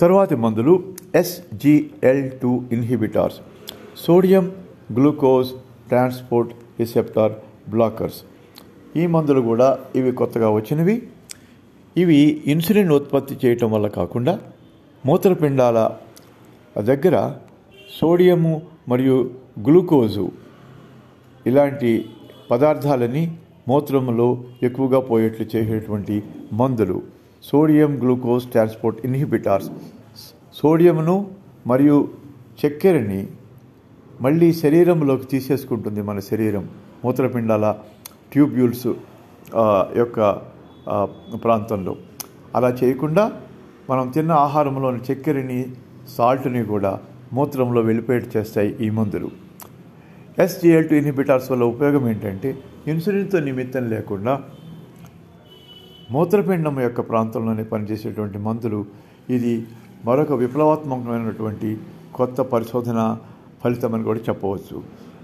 తరువాతి మందులు SGL two inhibitors sodium glucose transport receptor blockers ఈ మందులు కూడా ఇవి కొత్తగా వచ్చినవి ఇవి ఇన్సులిన్ ఉత్పత్తి చేయటం వల్ల కాకుండా మూత్రపిండాల దగ్గర సోడియము మరియు గ్లూకోజు ఇలాంటి పదార్థాలని మూత్రంలో ఎక్కువగా పోయేట్లు చేసేటువంటి మందులు సోడియం గ్లూకోజ్ ట్రాన్స్పోర్ట్ ఇన్హిబిటార్స్ సోడియంను మరియు చక్కెరని మళ్ళీ శరీరంలోకి తీసేసుకుంటుంది మన శరీరం మూత్రపిండాల ట్యూబ్యూల్స్ ఆ, యొక్క ఆ, ప్రాంతంలో అలా చేయకుండా మనం తిన్న ఆహారంలోని చక్కెరని సాల్ట్ని కూడా మూత్రంలో వెళ్ళిపోయేట్టు చేస్తాయి ఈ మందులు ఎస్జిఎల్ టూ ఇన్హిబిటార్స్ వల్ల ఉపయోగం ఏంటంటే ఇన్సులిన్తో నిమిత్తం లేకుండా మూత్రపిండం యొక్క ప్రాంతంలోనే పనిచేసేటువంటి మందులు ఇది మరొక విప్లవాత్మకమైనటువంటి కొత్త పరిశోధన ఫలితమని కూడా చెప్పవచ్చు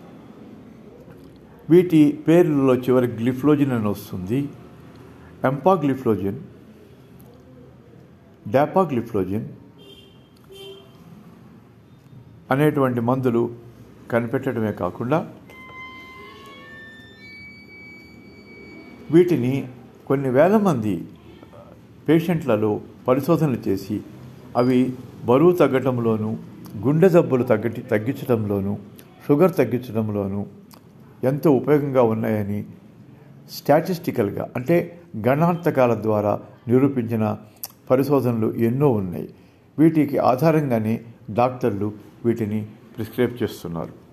వీటి పేర్లలో చివరి గ్లిఫ్లోజిన్ అని వస్తుంది ఎంపాగ్లిఫ్లోజిన్ డాపాగ్లిఫ్లోజిన్ అనేటువంటి మందులు కనిపెట్టడమే కాకుండా వీటిని కొన్ని వేల మంది పేషెంట్లలో పరిశోధనలు చేసి అవి బరువు తగ్గటంలోనూ గుండె జబ్బులు తగ్గటి తగ్గించడంలోనూ షుగర్ తగ్గించడంలోనూ ఎంతో ఉపయోగంగా ఉన్నాయని స్టాటిస్టికల్గా అంటే గణాంతకాల ద్వారా నిరూపించిన పరిశోధనలు ఎన్నో ఉన్నాయి వీటికి ఆధారంగానే డాక్టర్లు వీటిని ప్రిస్క్రైబ్ చేస్తున్నారు